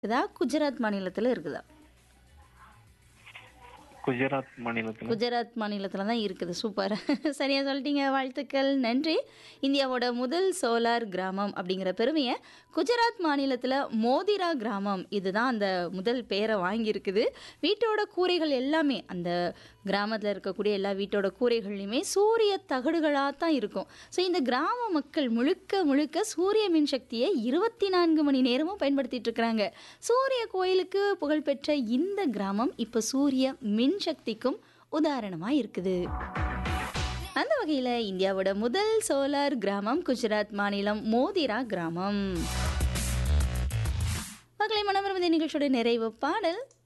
இதா குஜராத் மாநிலத்தில் இருக்குதா குஜராத் மாநிலத்துல குஜராத் மாநிலத்தில் தான் இருக்குது சூப்பர் சரியாக சொல்லிட்டீங்க வாழ்த்துக்கள் நன்றி இந்தியாவோட முதல் சோலார் கிராமம் அப்படிங்கிற பெருமையை குஜராத் மாநிலத்தில் மோதிரா கிராமம் இதுதான் அந்த முதல் பேரை வாங்கியிருக்குது வீட்டோட கூரைகள் எல்லாமே அந்த கிராமத்தில் இருக்கக்கூடிய எல்லா வீட்டோட கூரைகள்லையுமே சூரிய தகடுகளாக தான் இருக்கும் ஸோ இந்த கிராம மக்கள் முழுக்க முழுக்க சூரிய மின்சக்தியை இருபத்தி நான்கு மணி நேரமும் பயன்படுத்திட்டு இருக்கிறாங்க சூரிய கோயிலுக்கு புகழ்பெற்ற இந்த கிராமம் இப்போ சூரிய மின்சக்திக்கும் உதாரணமாக இருக்குது அந்த வகையில் இந்தியாவோட முதல் சோலார் கிராமம் குஜராத் மாநிலம் மோதிரா கிராமம் மக்களை மனமிருந்த நிகழ்ச்சியோட நிறைவு பாடல்